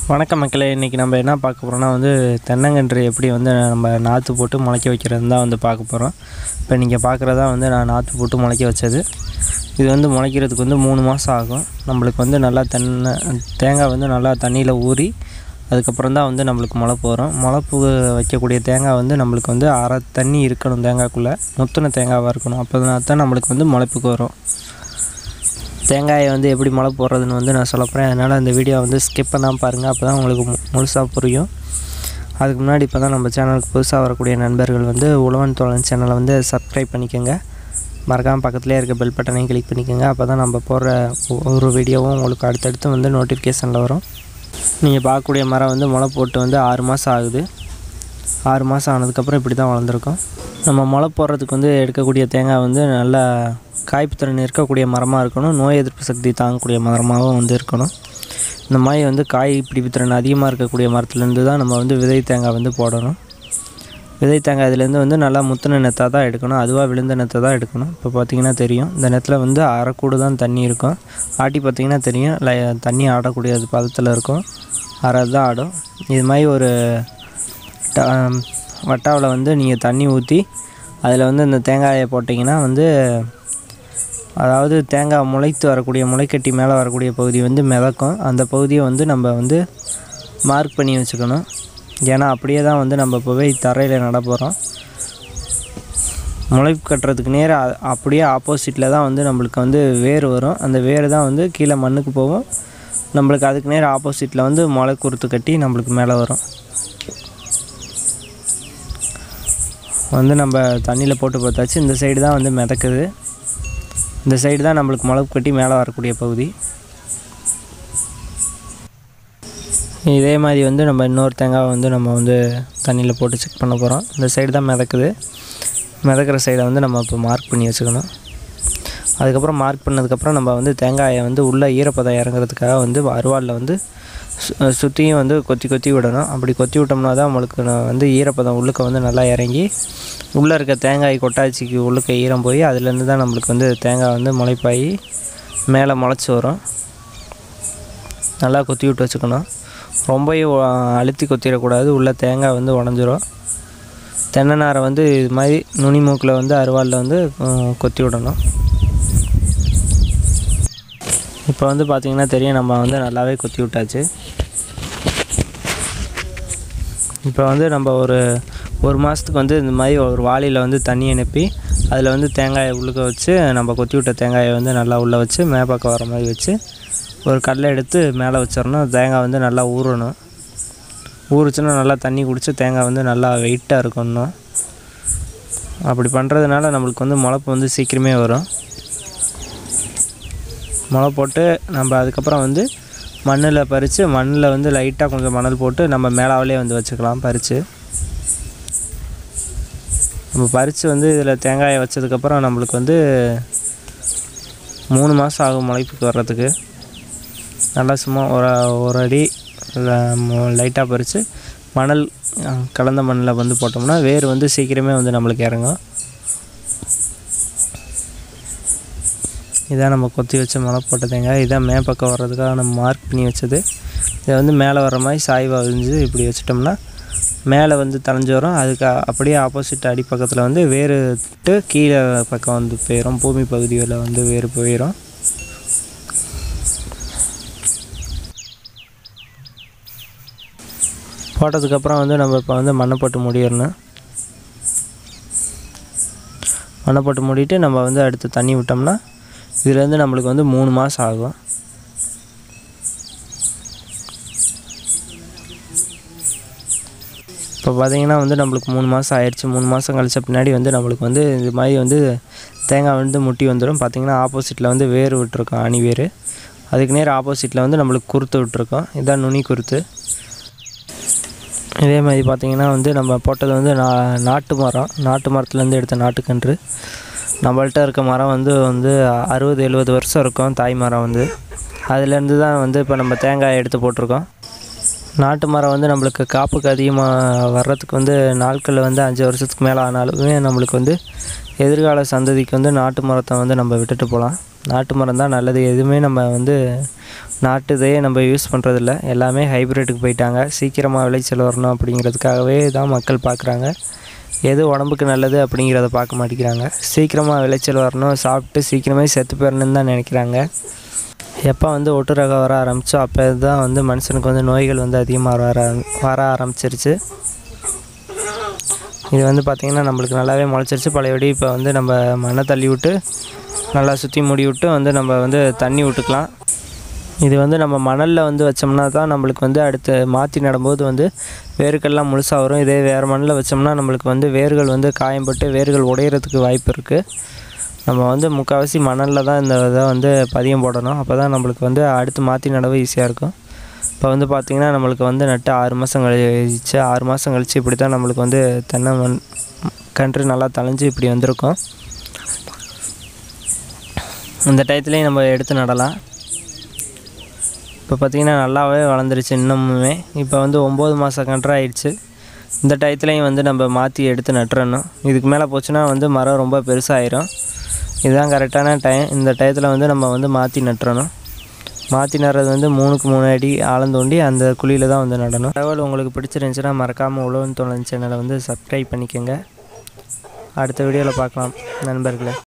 வணக்கம் மக்களே இன்றைக்கி நம்ம என்ன பார்க்க போகிறோம்னா வந்து தென்னங்கன்று எப்படி வந்து நம்ம நாற்று போட்டு முளைக்க வைக்கிறது தான் வந்து பார்க்க போகிறோம் இப்போ நீங்கள் பார்க்குறதா வந்து நான் நாற்று போட்டு முளைக்க வச்சது இது வந்து முளைக்கிறதுக்கு வந்து மூணு மாதம் ஆகும் நம்மளுக்கு வந்து நல்லா தென்னை தேங்காய் வந்து நல்லா தண்ணியில் ஊறி அதுக்கப்புறம் தான் வந்து நம்மளுக்கு முளைப்பு வரும் முளைப்பு வைக்கக்கூடிய தேங்காய் வந்து நம்மளுக்கு வந்து அரை தண்ணி இருக்கணும் தேங்காய்க்குள்ளே முத்தின தேங்காவாக இருக்கணும் அப்போ தான் நம்மளுக்கு வந்து முளைப்புக்கு வரும் தேங்காயை வந்து எப்படி முளை போடுறதுன்னு வந்து நான் சொல்ல போகிறேன் அதனால் அந்த வீடியோ வந்து ஸ்கிப் பண்ணாமல் பாருங்கள் அப்போ தான் உங்களுக்கு மு- முழுசா புரியும் அதுக்கு முன்னாடி இப்போ தான் நம்ம சேனலுக்கு புதுசாக வரக்கூடிய நண்பர்கள் வந்து உழவன் தோழன் சேனலை வந்து சப்ஸ்கிரைப் பண்ணிக்கோங்க மறக்காமல் பக்கத்துலேயே இருக்க பெல் பட்டனையும் கிளிக் பண்ணிக்கோங்க அப்போ தான் நம்ம போடுற ஒ- ஒரு வீடியோவும் உங்களுக்கு அடுத்தடுத்து வந்து நோட்டிஃபிகேஷனில் வரும் நீங்கள் பார்க்கக்கூடிய மரம் வந்து முளை போட்டு வந்து ஆறு மாதம் ஆகுது ஆறு மாதம் ஆனதுக்கப்புறம் இப்படி தான் வளர்ந்துருக்கும் நம்ம முளை போடுறதுக்கு வந்து எடுக்கக்கூடிய தேங்காய் வந்து நல்லா காய்ப்புத்திறன் இருக்கக்கூடிய மரமாக இருக்கணும் நோய் எதிர்ப்பு சக்தி தாங்கக்கூடிய மரமாகவும் வந்து இருக்கணும் இந்த மாதிரி வந்து காய் பிடிப்புத்திறன் அதிகமாக இருக்கக்கூடிய மரத்துலேருந்து தான் நம்ம வந்து விதை தேங்காய் வந்து போடணும் விதை தேங்காய் இதுலேருந்து வந்து நல்லா முத்தின நெத்தாக தான் எடுக்கணும் அதுவாக விழுந்த நெத்தை தான் எடுக்கணும் இப்போ பார்த்தீங்கன்னா தெரியும் இந்த நெத்தில் வந்து அரைக்கூடு தான் தண்ணி இருக்கும் ஆட்டி பார்த்தீங்கன்னா தெரியும் லை தண்ணி ஆடக்கூடிய பதத்தில் இருக்கும் அரை தான் ஆடும் இது மாதிரி ஒரு ட- வட்டாவில் வந்து நீங்கள் தண்ணி ஊற்றி அதில் வந்து இந்த தேங்காயை போட்டிங்கன்னா வந்து அதாவது தேங்காய் முளைத்து வரக்கூடிய முளைக்கட்டி மேலே வரக்கூடிய பகுதி வந்து மிதக்கும் அந்த பகுதியை வந்து நம்ம வந்து மார்க் பண்ணி வச்சுக்கணும் ஏன்னா அப்படியே தான் வந்து நம்ம போய் தரையில் நட போகிறோம் முளைப்பு கட்டுறதுக்கு நேராக அப்படியே ஆப்போசிட்டில் தான் வந்து நம்மளுக்கு வந்து வேர் வரும் அந்த வேர் தான் வந்து கீழே மண்ணுக்கு போகும் நம்மளுக்கு அதுக்கு நேரம் ஆப்போசிட்டில் வந்து முளை குறுத்து கட்டி நம்மளுக்கு மேலே வரும் வந்து நம்ம தண்ணியில் போட்டு பார்த்தாச்சு இந்த சைடு தான் வந்து மிதக்குது இந்த சைடு தான் நம்மளுக்கு முளப்பு கட்டி மேலே வரக்கூடிய பகுதி இதே மாதிரி வந்து நம்ம இன்னொரு தேங்காவை வந்து நம்ம வந்து தண்ணியில் போட்டு செக் பண்ண போகிறோம் இந்த சைடு தான் மிதக்குது மிதக்கிற சைடை வந்து நம்ம இப்போ மார்க் பண்ணி வச்சுக்கணும் அதுக்கப்புறம் மார்க் பண்ணதுக்கப்புறம் நம்ம வந்து தேங்காயை வந்து உள்ளே ஈரப்பதம் இறங்குறதுக்காக வந்து அருவாளில் வந்து சு- சுற்றியும் வந்து கொத்தி கொத்தி விடணும் அப்படி கொத்தி விட்டோம்னா தான் நம்மளுக்கு ந- வந்து ஈரப்பதம் உள்ளுக்க வந்து நல்லா இறங்கி உள்ளே இருக்க தேங்காய் கொட்டாச்சிக்கு உள்ளுக்க ஈரம் போய் அதுலேருந்து தான் நம்மளுக்கு வந்து தேங்காய் வந்து முளைப்பாகி மேலே முளைச்சி வரும் நல்லா கொத்தி விட்டு வச்சுக்கணும் ரொம்பவும் ஒ- அழுத்தி கொத்திடக்கூடாது உள்ள தேங்காய் வந்து உடஞ்சிரும் தென்னை நாரை வந்து இது மாதிரி நுனி மூக்கில் வந்து அருவாளில் வந்து உம், கொத்தி விடணும் இப்போ வந்து பார்த்திங்கன்னா தெரியும் நம்ம வந்து நல்லாவே கொத்தி விட்டாச்சு இப்போ வந்து நம்ம ஒரு ஒரு மாதத்துக்கு வந்து இந்த மாதிரி ஒரு வாளியில் வந்து தண்ணி அனுப்பி அதில் வந்து தேங்காயை உள்ளுக்க வச்சு நம்ம கொத்தி விட்ட தேங்காயை வந்து நல்லா உள்ளே வச்சு மேப்பாக்கம் வர மாதிரி வச்சு ஒரு கல்லை எடுத்து மேலே வச்சிடணும் தேங்காய் வந்து நல்லா ஊறணும் ஊறுச்சுன்னா நல்லா தண்ணி குடிச்சு தேங்காய் வந்து நல்லா வெயிட்டாக இருக்கும் இன்னும் அப்படி பண்ணுறதுனால நம்மளுக்கு வந்து முளப்பு வந்து சீக்கிரமே வரும் முளை போட்டு நம்ம அதுக்கப்புறம் வந்து மண்ணில் பறித்து மண்ணில் வந்து லைட்டாக கொஞ்சம் மணல் போட்டு நம்ம மேலாவிலே வந்து வச்சுக்கலாம் பறித்து நம்ம பறித்து வந்து இதில் தேங்காயை வச்சதுக்கப்புறம் நம்மளுக்கு வந்து மூணு மாதம் ஆகும் முளைப்புக்கு வர்றதுக்கு நல்லா சும்மா ஒரு ஒரு அடி லைட்டாக பறித்து மணல் அஹ், கலந்த மண்ணில் வந்து போட்டோம்னா வேர் வந்து சீக்கிரமே வந்து நம்மளுக்கு இறங்கும் இதான் நம்ம கொத்தி வச்ச முளை போட்ட தேங்காய் இதான் மே பக்கம் வர்றதுக்காக நம்ம மார்க் பண்ணி வச்சது இதை வந்து மேலே வர்ற மாதிரி சாய்வாக விரிஞ்சு இப்படி வச்சிட்டோம்னா மேலே வந்து தளைஞ்சு வரும் அதுக்கு அ- அப்படியே ஆப்போசிட் அடிப்பக்கத்தில் வந்து வேறுட்டு கீழே பக்கம் வந்து போயிடும் பூமி பகுதியில் வந்து வேறு போயிடும் போட்டதுக்கப்புறம் வந்து நம்ம இப்போ வந்து மண்ணை போட்டு மூடிடணும் மண்ணை போட்டு மூடிட்டு நம்ம வந்து அடுத்து தண்ணி விட்டோம்னா இதுலேருந்து நம்மளுக்கு வந்து மூணு மாதம் ஆகும் இப்போ பார்த்தீங்கன்னா வந்து நம்மளுக்கு மூணு மாதம் ஆயிடுச்சு மூணு மாதம் கழிச்ச பின்னாடி வந்து நம்மளுக்கு வந்து இது மாதிரி வந்து தேங்காய் வந்து முட்டி வந்துடும் பார்த்தீங்கன்னா ஆப்போசிட்டில் வந்து வேர் விட்டுருக்கோம் ஆணி வேர் அதுக்கு நேர் ஆப்போசிட்டில் வந்து நம்மளுக்கு குருத்து விட்டுருக்கோம் இதான் நுனி குருத்து இதே மாதிரி பார்த்தீங்கன்னா வந்து நம்ம போட்டது வந்து நா நாட்டு மரம் நாட்டு மரத்துலேருந்து எடுத்த நாட்டுக்கன்று நம்மள்ட்ட இருக்க மரம் வந்து வந்து அறுபது எழுபது வருஷம் இருக்கும் தாய் மரம் வந்து அதுலேருந்து தான் வந்து இப்போ நம்ம தேங்காய் எடுத்து போட்டிருக்கோம் நாட்டு மரம் வந்து நம்மளுக்கு காப்புக்கு அதிகமாக வர்றதுக்கு வந்து நாட்கள் வந்து அஞ்சு வருஷத்துக்கு மேலே ஆனாலுமே நம்மளுக்கு வந்து எதிர்கால சந்ததிக்கு வந்து நாட்டு மரத்தை வந்து நம்ம விட்டுட்டு போகலாம் நாட்டு மரம் தான் நல்லது எதுவுமே நம்ம வந்து நாட்டு இதையே நம்ம யூஸ் பண்ணுறதில்ல எல்லாமே ஹைப்ரிட்டுக்கு போயிட்டாங்க சீக்கிரமாக விளைச்சல் வரணும் அப்படிங்கிறதுக்காகவே தான் மக்கள் பார்க்குறாங்க எது உடம்புக்கு நல்லது அப்படிங்கிறத பார்க்க மாட்டேங்கிறாங்க சீக்கிரமாக விளைச்சல் வரணும் சாப்பிட்டு சீக்கிரமே செத்து போயிடணுன்னு தான் நினைக்கிறாங்க எப்போ வந்து ஒட்டு ரகம் வர ஆரம்பிச்சோ அப்போ தான் வந்து மனுஷனுக்கு வந்து நோய்கள் வந்து அதிகமாக வர வர ஆரம்பிச்சிருச்சு இது வந்து பார்த்திங்கன்னா நம்மளுக்கு நல்லாவே முளைச்சிருச்சு பழையபடி இப்போ வந்து நம்ம மண்ணை தள்ளி விட்டு நல்லா சுற்றி மூடி விட்டு வந்து நம்ம வந்து தண்ணி விட்டுக்கலாம் இது வந்து நம்ம மணலில் வந்து வச்சோம்னா தான் நம்மளுக்கு வந்து அடுத்து மாற்றி நடும்போது வந்து வேர்கள்லாம் முழுசாக வரும் இதே வேறு மண்ணில் வச்சோம்னா நம்மளுக்கு வந்து வேர்கள் வந்து காயம்பட்டு வேர்கள் உடையிறதுக்கு வாய்ப்பு இருக்குது நம்ம வந்து முக்கால்வாசி மணலில் தான் இந்த இதை வந்து பதியம் போடணும் அப்போ தான் நம்மளுக்கு வந்து அடுத்து மாற்றி நடவு ஈஸியாக இருக்கும் இப்போ வந்து பார்த்திங்கன்னா நம்மளுக்கு வந்து நட்டு ஆறு மாதம் கழிச்சு ஆறு மாதம் கழிச்சு இப்படி தான் நம்மளுக்கு வந்து தென்னை மண் கன்று நல்லா தளைஞ்சு இப்படி வந்திருக்கும் இந்த டயத்துலேயும் நம்ம எடுத்து நடலாம் இப்போ பார்த்திங்கன்னா நல்லாவே வளர்ந்துருச்சு இன்னமுமே இப்போ வந்து ஒம்பது மாதம் கன்று ஆயிடுச்சு இந்த டயத்துலையும் வந்து நம்ம மாற்றி எடுத்து நட்டுறணும் இதுக்கு மேலே போச்சுன்னா வந்து மரம் ரொம்ப பெருசாகிடும் இதுதான் கரெக்டான டைம் இந்த டயத்தில் வந்து நம்ம வந்து மாற்றி நட்டுறணும் மாற்றி நடுறது வந்து மூணுக்கு மூணு அடி ஆழம் தோண்டி அந்த குழியில் தான் வந்து நடணும் தகவல் உங்களுக்கு பிடிச்சிருந்துச்சுன்னா மறக்காமல் உழவன் தோழன் சேனலை வந்து சப்ஸ்கிரைப் பண்ணிக்கோங்க அடுத்த வீடியோவில் பார்க்கலாம் நண்பர்களே